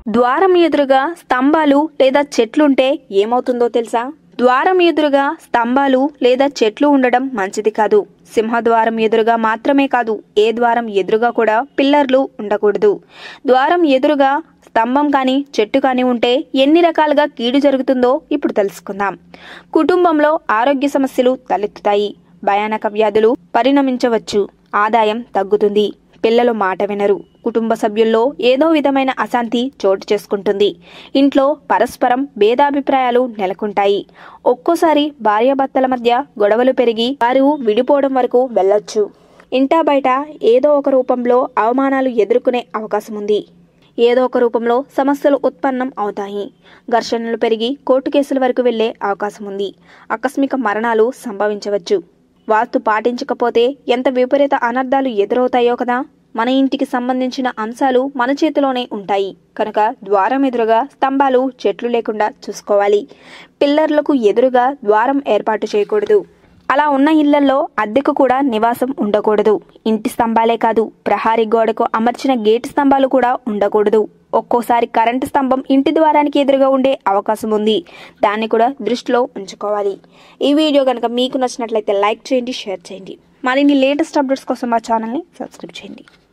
ద్వారం ఎదురుగా స్తంభాలు లేదా చెట్లుంటే ఏమవుతుందో తెలుసా ద్వారం ఎదురుగా స్తంభాలు లేదా చెట్లు ఉండడం మంచిది కాదు సింహద్వారం ఎదురుగా మాత్రమే కాదు ఏ ద్వారం ఎదురుగా కూడా పిల్లర్లు ఉండకూడదు ద్వారం ఎదురుగా స్తంభం కానీ చెట్టు కానీ ఉంటే ఎన్ని రకాలుగా కీడు జరుగుతుందో ఇప్పుడు తెలుసుకుందాం కుటుంబంలో ఆరోగ్య సమస్యలు తలెత్తుతాయి భయానక వ్యాధులు పరిణమించవచ్చు ఆదాయం తగ్గుతుంది పిల్లలు మాట వినరు కుటుంబ సభ్యుల్లో ఏదో విధమైన అశాంతి చోటు చేసుకుంటుంది ఇంట్లో పరస్పరం భేదాభిప్రాయాలు నెలకొంటాయి ఒక్కోసారి భార్యాభర్తల మధ్య గొడవలు పెరిగి వారు విడిపోవడం వరకు వెళ్ళొచ్చు ఇంటా బయట ఏదో ఒక రూపంలో అవమానాలు ఎదుర్కొనే అవకాశం ఉంది ఏదో ఒక రూపంలో సమస్యలు ఉత్పన్నం అవుతాయి ఘర్షణలు పెరిగి కోర్టు కేసుల వరకు వెళ్లే అవకాశం ఉంది ఆకస్మిక మరణాలు సంభవించవచ్చు వాస్తు పాటించకపోతే ఎంత విపరీత అనర్థాలు ఎదురవుతాయో కదా మన ఇంటికి సంబంధించిన అంశాలు మన చేతిలోనే ఉంటాయి కనుక ద్వారం ఎదురుగా స్తంభాలు చెట్లు లేకుండా చూసుకోవాలి పిల్లర్లకు ఎదురుగా ద్వారం ఏర్పాటు చేయకూడదు అలా ఉన్న ఇళ్లలో అద్దెకు కూడా నివాసం ఉండకూడదు ఇంటి స్తంభాలే కాదు ప్రహారీ గోడకు అమర్చిన గేటు స్తంభాలు కూడా ఉండకూడదు ఒక్కోసారి కరెంటు స్తంభం ఇంటి ద్వారానికి ఎదురుగా ఉండే అవకాశం ఉంది దాన్ని కూడా దృష్టిలో ఉంచుకోవాలి ఈ వీడియో కనుక మీకు నచ్చినట్లయితే లైక్ చేయండి షేర్ చేయండి మరిన్ని లేటెస్ట్ అప్డేట్స్ కోసం మా ఛానల్ని సబ్స్క్రైబ్ చేయండి